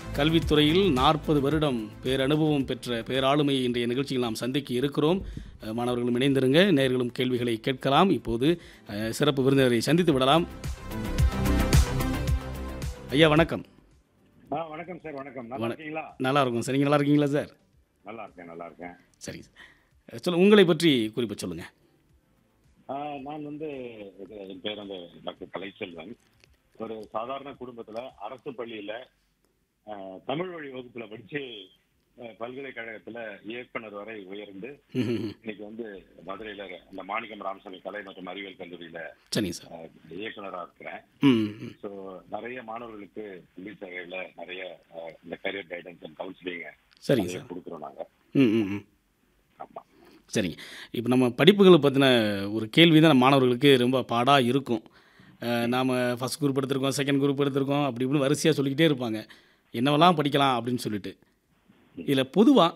கல்வித்துறையில் நாற்பது வருடம் பேரனுபவம் பெற்ற பேராளுமையை இன்றைய நிகழ்ச்சியில் நாம் சந்திக்க இருக்கிறோம் அஹ், மாணவர்களும் இணைந்திருங்க நேயர்களும் கேள்விகளை கேட்கலாம் இப்போது அஹ், சிறப்பு விருந்தினரை சந்தித்து விடலாம் ஐயா வணக்கம் ஆ வணக்கம் சார் வணக்கம் நல்லா வண- இருக்கீங்களா நல்லா இருக்கும் சார் நீங்கள் நல்லா இருக்கீங்களா சார் நல்லா இருக்கேன் நல்லா இருக்கேன் சரிங்க சார் சொல்லுங்கள் உங்களை பற்றி குறிப்பாக சொல்லுங்கள் ஆ, நான் வந்து இது, என் பேர் வந்து டாக்டர் கலைச்செல்வன் ஒரு சாதாரண குடும்பத்துல அரசு பள்ளியில ஆ, தமிழ் வழி வகுப்புல படிச்சு ஆ, பல்கலைக்கழகத்துல இயக்குனர் வரை உயர்ந்து இன்னைக்கு வந்து மதுரையில அந்த மாணிக்கம் ராமசாமி கலை மற்றும் அறிவியல் கல்லூரியில சரிங்க சார் ஆ, இயக்குனரா இருக்கிறேன் ம் ம். ஸோ நிறைய மாணவர்களுக்கு கல்வி சேவையில நிறைய ஆ, இந்த கரியர் கைடன்ஸ் அண்ட் கவுன்சிலிங் சரிங்க சார் கொடுக்குறோம் நாங்க ம் ம் ம் ஆமா சரிங்க இப்போ நம்ம படிப்புகளை பற்றின ஒரு கேள்வி தான் நம்ம மாணவர்களுக்கு ரொம்ப பாடாக இருக்கும் நாம் ஃபஸ்ட் குரூப் எடுத்திருக்கோம் செகண்ட் குரூப் எடுத்திருக்கோம் அப்படி இப்படின்னு வரிசையாக சொல்லிக்கிட்டே இருப்பாங்க என்னவெல்லாம் படிக்கலாம் அப்படின்னு சொல்லிட்டு இதில் பொதுவாக